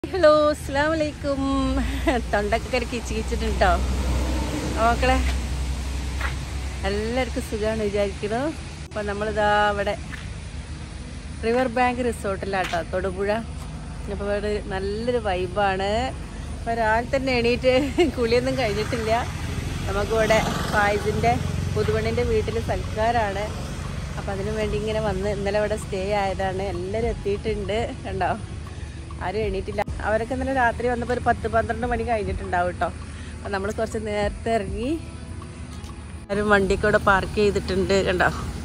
Hello അസ്സാം വലൈക്കും തൊണ്ടൊക്കെ കരക്കി കിച്ചിട്ടുണ്ടോ മക്കളെ എല്ലാവർക്കും സുഖമാണ് വിചാരിക്കുന്നു അപ്പം നമ്മളിതാ അവിടെ റിവർ ബാങ്ക് റിസോർട്ടിലാട്ടോ തൊടുപുഴ അപ്പോൾ ഇവിടെ നല്ലൊരു വൈബാണ് അപ്പോൾ രാവിലെ തന്നെ എണീറ്റ് കുളിയൊന്നും കഴിഞ്ഞിട്ടില്ല നമുക്കിവിടെ ഫായിസിൻ്റെ പുതുവണ്ണിൻ്റെ വീട്ടിൽ സൽക്കാരാണ് അപ്പോൾ അതിനു വേണ്ടി ഇങ്ങനെ വന്ന് ഇന്നലെ ഇവിടെ സ്റ്റേ ആയതാണ് എല്ലാവരും എത്തിയിട്ടുണ്ട് കണ്ടോ ആരും എണീറ്റില്ല അവരൊക്കെ ഇന്നലെ രാത്രി വന്നപ്പോൾ ഒരു പത്ത് പന്ത്രണ്ട് മണി കഴിഞ്ഞിട്ടുണ്ടാവും കേട്ടോ അപ്പം നമ്മൾ കുറച്ച് നേരത്തെ ഇറങ്ങി ഒരു വണ്ടിക്കൂടെ പാർക്ക് ചെയ്തിട്ടുണ്ട് കണ്ടോ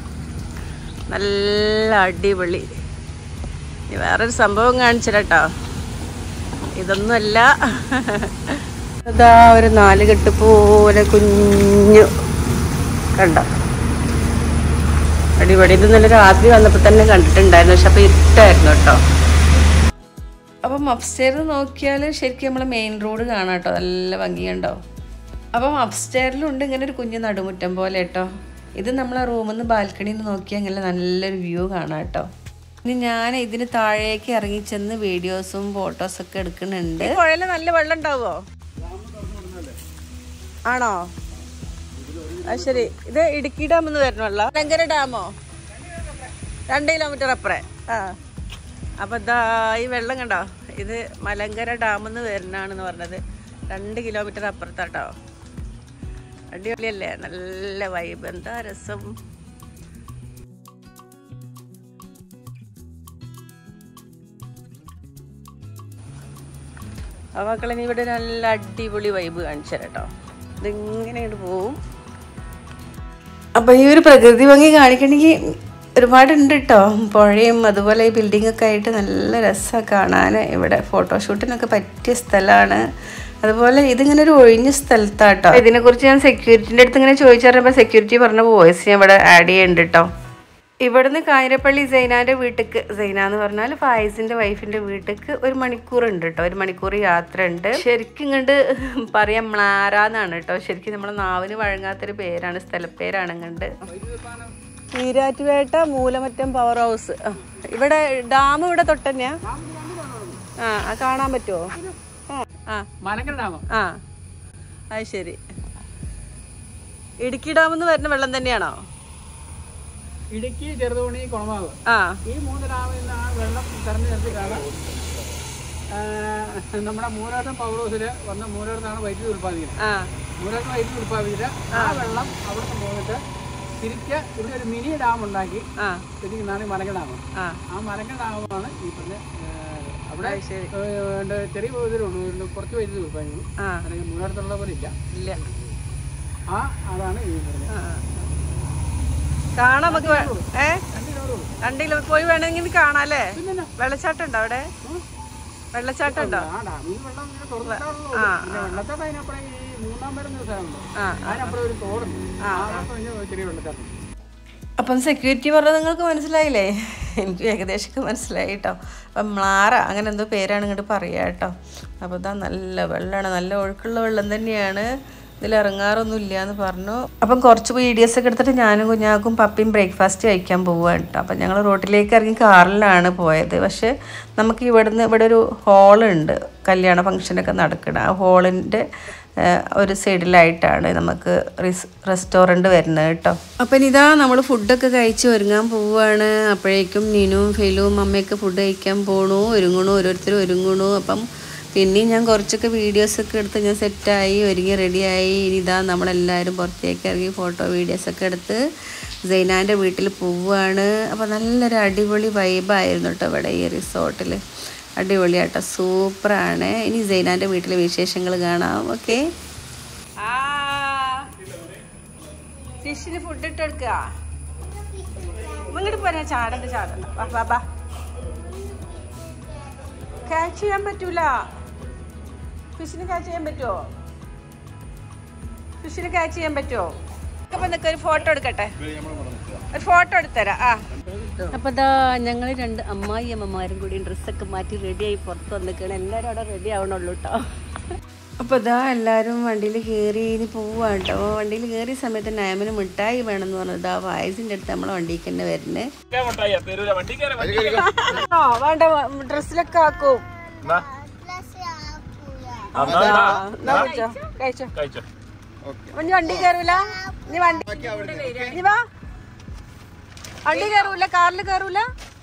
നല്ല അടിപൊളി ഇനി വേറൊരു സംഭവം കാണിച്ചിട്ടോ ഇതൊന്നുമല്ല ഇതാ ഒരു നാല് കെട്ട് പോലെ കുഞ്ഞു കണ്ടോ അടിപൊളി ഇത് ഇന്നലെ രാത്രി വന്നപ്പോൾ തന്നെ കണ്ടിട്ടുണ്ടായിരുന്നു പക്ഷെ അപ്പോൾ ഇരുട്ടായിരുന്നു കേട്ടോ അപ്പം അപ്സ്റ്റെയർ നോക്കിയാൽ ശരിക്കും നമ്മൾ മെയിൻ റോഡ് കാണാം കേട്ടോ നല്ല ഭംഗിയുണ്ടോ അപ്പം അപ്സ്റ്റെയറിലുണ്ട് ഇങ്ങനെ ഒരു കുഞ്ഞു നടുമുറ്റം പോലെ കേട്ടോ ഇത് നമ്മളെ റൂമിൽ നിന്ന് ബാൽക്കണിയിൽ നിന്ന് നോക്കിയാൽ ഇങ്ങനെ നല്ലൊരു വ്യൂ കാണാം കേട്ടോ ഇനി ഞാൻ ഇതിന് താഴേക്ക് ഇറങ്ങി ചെന്ന് വീഡിയോസും ഫോട്ടോസും ഒക്കെ എടുക്കുന്നുണ്ട് പുഴയിൽ നല്ല വെള്ളം ഉണ്ടാവോ ആണോ അത് ശരി ഇത് ഇടുക്കി ഡാമിൽ നിന്ന് വരണമല്ലോ ഭയങ്കര ഡാമോ രണ്ട് കിലോമീറ്റർ അപ്പുറേ ആ അപ്പോൾ ഇതാ ഈ വെള്ളം കണ്ടോ ഇത് മലങ്കര ഡാമിൽ നിന്ന് വരുന്നതാണെന്ന് പറഞ്ഞത് രണ്ട് കിലോമീറ്റർ അപ്പുറത്താട്ടോ അടിപൊളിയല്ലേ നല്ല വൈബ് എന്താ രസം ആ മക്കളെ നീ ഇവിടെ നല്ല അടിപൊളി വൈബ് കാണിച്ചു തരാം കേട്ടോ ഇതിങ്ങനെ ഇങ്ങോട്ട് പോവും അപ്പം ഈ ഒരു പ്രകൃതി ഭംഗി കാണിക്കണമെങ്കിൽ ഒരുപാടുണ്ട് കേട്ടോ പുഴയും അതുപോലെ ഈ ബിൽഡിംഗ് ഒക്കെ ആയിട്ട് നല്ല രസമാണ് കാണാൻ ഇവിടെ ഫോട്ടോഷൂട്ടിനൊക്കെ പറ്റിയ സ്ഥലമാണ് അതുപോലെ ഇതിങ്ങനെ ഒരു ഒഴിഞ്ഞ സ്ഥലത്താട്ടോ ഇതിനെക്കുറിച്ച് ഞാൻ സെക്യൂരിറ്റിൻ്റെ അടുത്ത് ഇങ്ങനെ ചോദിച്ചറിഞ്ഞപ്പോൾ സെക്യൂരിറ്റി പറഞ്ഞ വോയിസ് ഞാൻ ഇവിടെ ആഡ് ചെയ്യുന്നുണ്ട് കേട്ടോ ഇവിടുന്ന് കാഞ്ഞിരപ്പള്ളി സൈനാൻ്റെ വീട്ടിക്ക് സൈന എന്ന് പറഞ്ഞാൽ ഫായിസിൻ്റെ വൈഫിൻ്റെ വീട്ടിക്ക് ഒരു മണിക്കൂർ ഉണ്ട് കേട്ടോ ഒരു മണിക്കൂർ യാത്ര ഉണ്ട് ശരിക്കും ഇങ്ങോട്ട് പറയാം മ്ലാരാന്നാണ് കേട്ടോ ശരിക്കും നമ്മളെ നാവിന് വഴങ്ങാത്തൊരു പേരാണ് സ്ഥലപ്പേരാണ് ഇങ്ങോട്ട് ഈരാറ്റുപേട്ട മൂലമറ്റം പവർ ഹൗസ് ഇവിടെ ഡാം ഇവിടെ തൊട്ടന്നെയാ ആ അത് കാണാൻ പറ്റുമോ ആ മലങ്കര ഡാം ആ അത് ശരി ഇടുക്കി ഡാമിൽ നിന്ന് വരുന്ന വെള്ളം തന്നെയാണോ ഇടുക്കി ചെറുതോണി കുളമാവ് ആ ഈ മൂന്ന് ഡാമിൽ നിന്ന് ആ വെള്ളം തെരഞ്ഞെടുത്തിട്ടാണ് ആ, നമ്മുടെ മൂലാട്ടം പവർ ഹൗസിൽ വന്ന മൂലാട്ടത്താണ് വൈദ്യുതി ഉൽപ്പാദിക്കുന്നത് ആ മൂലാട്ടം വൈദ്യുതി ഉൽപ്പാദിച്ചിട്ട് ആ വെള്ളം അവിടെ നിന്ന് പോയിട്ട് തിരിച്ച് ഇവിടെ ഒരു മിനി ഡാം ഉണ്ടാക്കി ആ തിരിക്കുന്നതാണ് ഈ മലങ്കര ഡാം ആ ആ മലങ്കര ഡാമാണ് ഈ പറഞ്ഞ ആ, അവിടെ അത് ശരി ഏ, ഉണ്ട് ചെറിയ വൈദ്യുതിയുള്ളൂ ഉണ്ട് കുറച്ച് വൈദ്യുതി ഉൽപ്പാദിക്കുന്നു ആ അല്ലെങ്കിൽ മൂലാട്ടത്തുള്ള പോലെ ഇല്ല ഇല്ല ആ അതാണ് ഈ പറഞ്ഞത് ആ, ആ. കാണാം നമുക്ക് വേ- ഏ രണ്ട് കിലോ പോയി വേണമെങ്കിൽ കാണാം അല്ലേ വെള്ളച്ചാട്ടം ഉണ്ടോ അവിടെ വെള്ളച്ചാട്ടം ഉണ്ടോ ആ ഡാമിൽ വെള്ളം ഇങ്ങനെ തുറന്നിട്ടാണല്ലോ ആ, പിന്നെ വെള്ളച്ചാട്ടം അതിനപ്പുറം ഈ മൂന്നാം വരുന്ന സ്ഥലമുണ്ട് ആ അതിനപ്പുറം ഒരു തോടുണ്ട് ആ ഭാഗത്ത് ചെറിയ വെള്ളച്ചാട്ടം അപ്പം സെക്യൂരിറ്റി പറഞ്ഞത് നിങ്ങൾക്ക് മനസ്സിലായില്ലേ എനിക്ക് ഏകദേശമൊക്കെ മനസ്സിലായി കേട്ടോ അപ്പം മ്ലാറ അങ്ങനെ എന്തോ പേരാണ് ഇങ്ങോട്ട് പറയുക കേട്ടോ അപ്പോൾ ഇതാ നല്ല വെള്ളമാണ് നല്ല ഒഴുക്കുള്ള വെള്ളം തന്നെയാണ് ഇതിൽ ഇറങ്ങാറൊന്നും ഇല്ല എന്ന് പറഞ്ഞു അപ്പം കുറച്ച് വീഡിയോസ് ഒക്കെ എടുത്തിട്ട് ഞാനും കുഞ്ഞാക്കും പപ്പിയും ബ്രേക്ക്ഫാസ്റ്റ് കഴിക്കാൻ പോവുകയാണ് കേട്ടോ അപ്പം ഞങ്ങൾ റോട്ടിലേക്ക് ഇറങ്ങി കാറിലാണ് പോയത് പക്ഷേ നമുക്ക് ഇവിടുന്ന് ഇവിടെ ഒരു ഹോളുണ്ട് കല്യാണ ഫംഗ്ഷനൊക്കെ നടക്കണം ആ ഹോളിൻ്റെ ഒരു സൈഡിലായിട്ടാണ് നമുക്ക് റിസ് റെസ്റ്റോറൻറ്റ് വരുന്നത് കേട്ടോ അപ്പം ഇതാ നമ്മൾ ഫുഡൊക്കെ കഴിച്ച് ഒരുങ്ങാൻ പോവുകയാണ് അപ്പോഴേക്കും നീനും ഫെയിലും അമ്മയൊക്കെ ഫുഡ് കഴിക്കാൻ പോണു ഒരുങ്ങണു ഓരോരുത്തരും ഒരുങ്ങണു അപ്പം പിന്നെയും ഞാൻ കുറച്ചൊക്കെ വീഡിയോസൊക്കെ എടുത്ത് ഞാൻ സെറ്റായി ഒരുങ്ങി റെഡിയായി ഇനി ഇതാ നമ്മളെല്ലാവരും പുറത്തേക്ക് ഇറങ്ങി ഫോട്ടോ വീഡിയോസൊക്കെ എടുത്ത് സൈനാൻ്റെ വീട്ടിൽ പോവുകയാണ് അപ്പോൾ നല്ലൊരു അടിപൊളി വൈബായിരുന്നു കേട്ടോ ഇവിടെ ഈ റിസോർട്ടിൽ അടിപൊളിയാട്ടോ സൂപ്പറാണ് ഇനി സൈനാൻ്റെ വീട്ടിലെ വിശേഷങ്ങൾ കാണാം ഓക്കെ ഫിഷിന് ഫുഡ് ഇട്ടെടുക്കുക ഇങ്ങോട്ട് പോരാ ചാടണ്ട ചാടണ്ട വാ വാ വാ ക്യാച്ച് ചെയ്യാൻ പറ്റൂല ഫിഷിന് ക്യാച്ച് ചെയ്യാൻ പറ്റുമോ ഫിഷിന് ക്യാച്ച് ചെയ്യാൻ പറ്റുമോ അപ്പൊ നിനക്ക് ഒരു ഫോട്ടോ എടുക്കട്ടെ ഒരു ഫോട്ടോ എടുത്തരാം ആ അപ്പൊ ഇതാ ഞങ്ങൾ രണ്ട് അമ്മായി അമ്മമാരും കൂടി ഡ്രസ്സൊക്കെ മാറ്റി റെഡിയായി പുറത്ത് വന്നിക്കാണ് എല്ലാവരും അവിടെ റെഡി ആവണുള്ളൂ കേട്ടോ അപ്പൊ ഇതാ എല്ലാവരും വണ്ടിയിൽ കയറി ഇനി പോവാണ് കേട്ടോ വണ്ടിയിൽ കയറിയ സമയത്ത് നയമന് മിഠായി വേണമെന്ന് പറഞ്ഞത് ഇതാ വായസിന്റെ അടുത്ത് നമ്മളെ വണ്ടിക്ക് തന്നെ വരുന്നത് വേണ്ട ഡ്രസ്സിലൊക്കെ ആക്കും എന്നാ കഴിച്ചോ കഴിച്ചോ കഴിച്ചോ ഇനി വണ്ടി കയറൂല നീ വണ്ടി നീ വാ വണ്ടി കയറൂല കാറിൽ കയറൂല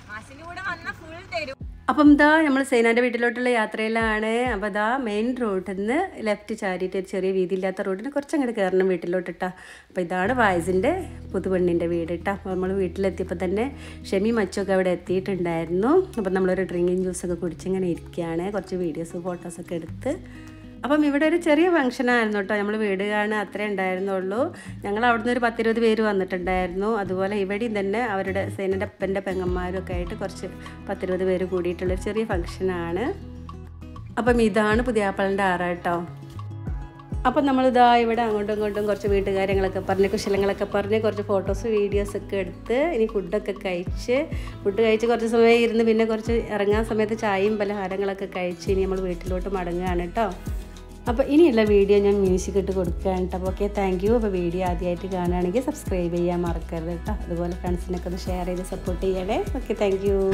അപ്പം ഇതാ നമ്മൾ സേനാൻ്റെ വീട്ടിലോട്ടുള്ള യാത്രയിലാണ് അപ്പോൾ ഇതാ മെയിൻ റോഡിൽ നിന്ന് ലെഫ്റ്റ് ചാരിയിട്ട് ഒരു ചെറിയ വീതിയില്ലാത്ത റോഡിന് കുറച്ച് അങ്ങോട്ട് കയറണം വീട്ടിലോട്ട് ഇട്ടാ അപ്പോൾ ഇതാണ് വായസിൻ്റെ പുതുപെണ്ണിൻ്റെ വീട് ഇട്ടാ അപ്പോൾ നമ്മൾ വീട്ടിലെത്തിയപ്പോൾ തന്നെ ഷെമി മച്ചൊക്കെ അവിടെ എത്തിയിട്ടുണ്ടായിരുന്നു അപ്പോൾ നമ്മളൊരു ഡ്രിങ്കിങ് ജ്യൂസൊക്കെ കുടിച്ചിങ്ങനെ ഇരിക്കുകയാണ് കുറച്ച് വീഡിയോസ് ഫോട്ടോസൊക്കെ എടുത്ത് അപ്പം ഇവിടെ ഒരു ചെറിയ ഫംഗ്ഷൻ ആയിരുന്നു കേട്ടോ നമ്മൾ വീട് കാണുക അത്രേ ഉണ്ടായിരുന്നുള്ളൂ ഞങ്ങൾ അവിടുന്ന് ഒരു പത്തിരുപത് പേര് വന്നിട്ടുണ്ടായിരുന്നു അതുപോലെ ഇവിടെയും തന്നെ അവരുടെ സേനൻ്റെ അപ്പൻ്റെ പെങ്ങന്മാരും ഒക്കെ ആയിട്ട് കുറച്ച് പത്തിരുപത് പേര് കൂടിയിട്ടുള്ളൊരു ചെറിയ ഫംഗ്ഷനാണ് അപ്പം ഇതാണ് പുതിയാപ്പളിൻ്റെ ആറ കേട്ടോ അപ്പം നമ്മളിതാ ഇവിടെ അങ്ങോട്ടും ഇങ്ങോട്ടും കുറച്ച് വീട്ടുകാര്യങ്ങളൊക്കെ പറഞ്ഞ് കുശലങ്ങളൊക്കെ പറഞ്ഞ് കുറച്ച് ഫോട്ടോസ് വീഡിയോസ് ഒക്കെ എടുത്ത് ഇനി ഫുഡൊക്കെ കഴിച്ച് ഫുഡ് കഴിച്ച് കുറച്ച് സമയം ഇരുന്ന് പിന്നെ കുറച്ച് ഇറങ്ങാൻ സമയത്ത് ചായയും പലഹാരങ്ങളൊക്കെ കഴിച്ച് ഇനി നമ്മൾ വീട്ടിലോട്ട് മടങ്ങുകയാണ് കേട്ടോ അപ്പോൾ ഇനിയുള്ള വീഡിയോ ഞാൻ മ്യൂസിക് ഇട്ട് കൊടുക്കുകയാണ് കേട്ടോ അപ്പോൾ ഓക്കെ താങ്ക് യു അപ്പോൾ വീഡിയോ ആദ്യമായിട്ട് കാണുകയാണെങ്കിൽ സബ്സ്ക്രൈബ് ചെയ്യാൻ മറക്കരുത് കേട്ടോ അതുപോലെ ഫ്രണ്ട്സിനൊക്കെ ഒന്ന് ഷെയർ ചെയ്ത് സപ്പോർട്ട് ചെയ്യണേ ഓക്കെ താങ്ക് യു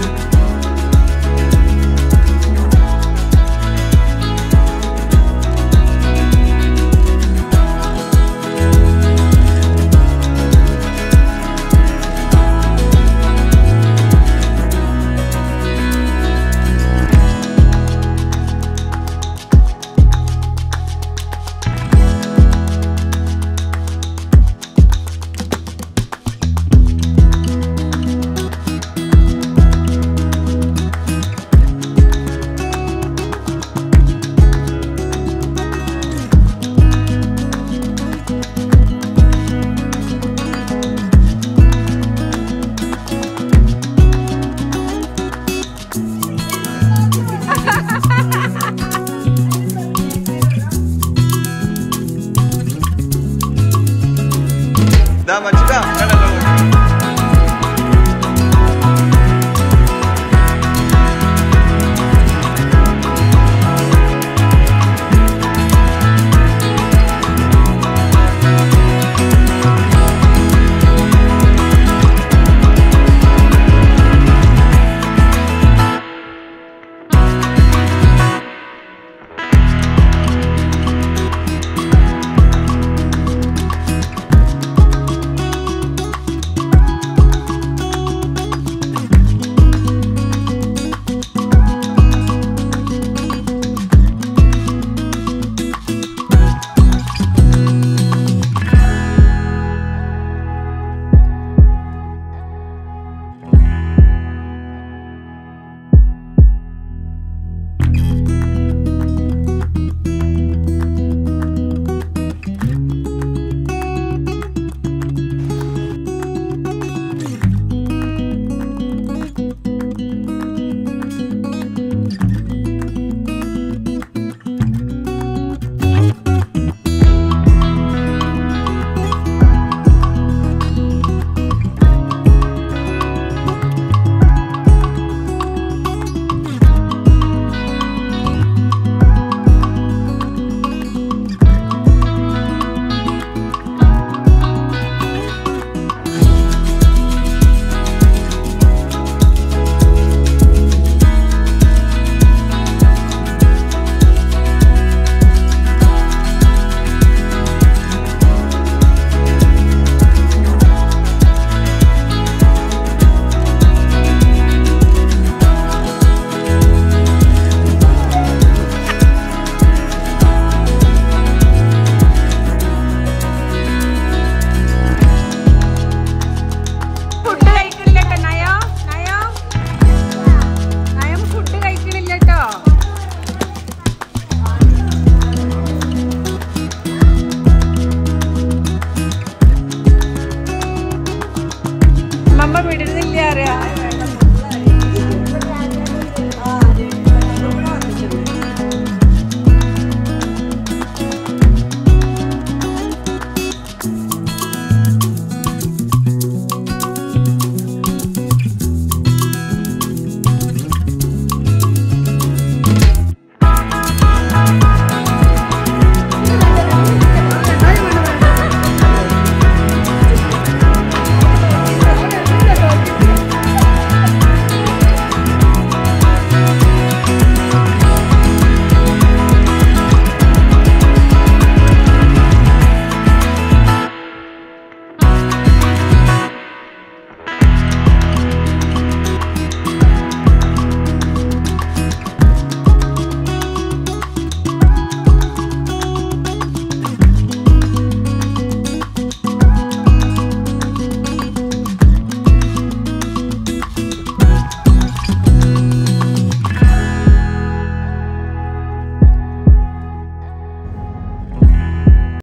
ഇതാ മച്ചു